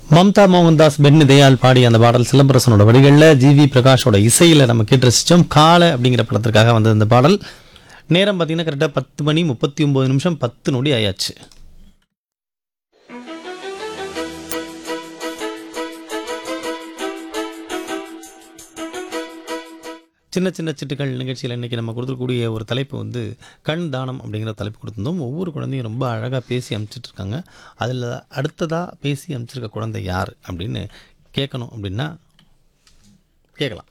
மம்தா மோகன்தாஸ் பென் தயாள் பாடி அந்த பாடல் சிலம்பரசனோட வரிகளில் ஜிவி பிரகாஷோட இசையில் நம்ம கேட்டு ரசித்தோம் காலை அப்படிங்கிற படத்திற்காக வந்த இந்த பாடல் நேரம் பார்த்தீங்கன்னா கரெக்டாக பத்து மணி முப்பத்தி ஒம்பது நிமிஷம் பத்து நொடி ஆயாச்சு சின்ன சின்ன சிட்டுகள் நிகழ்ச்சியில் இன்றைக்கி நம்ம கொடுத்துருக்கூடிய ஒரு தலைப்பு வந்து கண் தானம் அப்படிங்கிற தலைப்பு கொடுத்துருந்தோம் ஒவ்வொரு குழந்தையும் ரொம்ப அழகாக பேசி அனுப்பிச்சிட்டு இருக்காங்க அதில் அடுத்ததாக பேசி அனுப்பிச்சிருக்க குழந்தை யார் அப்படின்னு கேட்கணும் அப்படின்னா கேட்கலாம்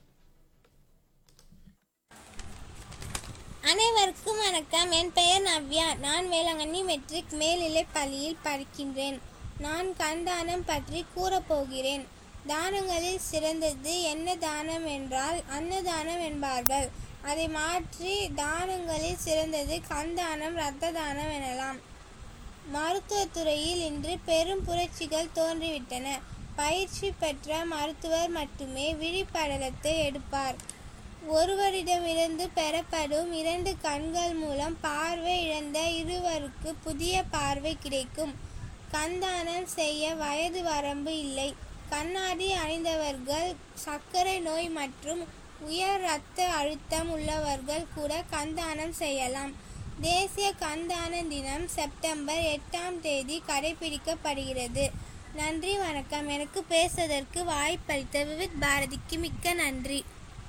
அனைவருக்கும் வணக்கம் என் பெயர் நவ்யா நான் வேளாங்கண்ணி மெட்ரிக் மேல்நிலைப் பள்ளியில் படிக்கின்றேன் நான் கண்தானம் பற்றி கூறப்போகிறேன் தானங்களில் சிறந்தது என்ன தானம் என்றால் அன்னதானம் என்பார்கள் அதை மாற்றி தானங்களில் சிறந்தது கண்தானம் இரத்த தானம் எனலாம் மருத்துவத்துறையில் இன்று பெரும் புரட்சிகள் தோன்றிவிட்டன பயிற்சி பெற்ற மருத்துவர் மட்டுமே விழிப்படலத்தை எடுப்பார் ஒருவரிடமிருந்து பெறப்படும் இரண்டு கண்கள் மூலம் பார்வை இழந்த இருவருக்கு புதிய பார்வை கிடைக்கும் கண்தானம் செய்ய வயது வரம்பு இல்லை கண்ணாடி அணிந்தவர்கள் சர்க்கரை நோய் மற்றும் உயர் இரத்த அழுத்தம் உள்ளவர்கள் கூட கண்தானம் செய்யலாம் தேசிய கண்தான தினம் செப்டம்பர் எட்டாம் தேதி கடைபிடிக்கப்படுகிறது நன்றி வணக்கம் எனக்கு பேசுவதற்கு வாய்ப்பளித்த விவித் பாரதிக்கு மிக்க நன்றி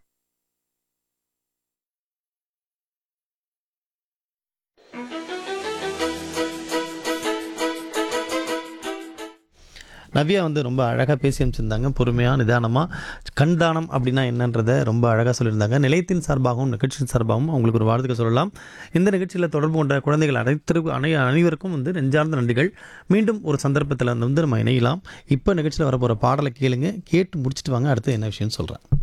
நவ்யா வந்து ரொம்ப அழகாக பேசி அனுப்பிச்சிருந்தாங்க பொறுமையாக நிதானமாக கண் தானம் அப்படின்னா என்னன்றதை ரொம்ப அழகாக சொல்லியிருந்தாங்க நிலையத்தின் சார்பாகவும் நிகழ்ச்சியின் சார்பாகவும் அவங்களுக்கு ஒரு வார்த்தைக்கு சொல்லலாம் இந்த நிகழ்ச்சியில் தொடர்பு கொண்ட குழந்தைகள் அனைத்திற்கும் அனை அனைவருக்கும் வந்து நெஞ்சார்ந்த நன்றிகள் மீண்டும் ஒரு சந்தர்ப்பத்தில் வந்து நம்ம இணையலாம் இப்போ நிகழ்ச்சியில் வரப்போகிற பாடலை கேளுங்க கேட்டு முடிச்சுட்டு வாங்க அடுத்து என்ன விஷயம்னு சொல்கிறேன்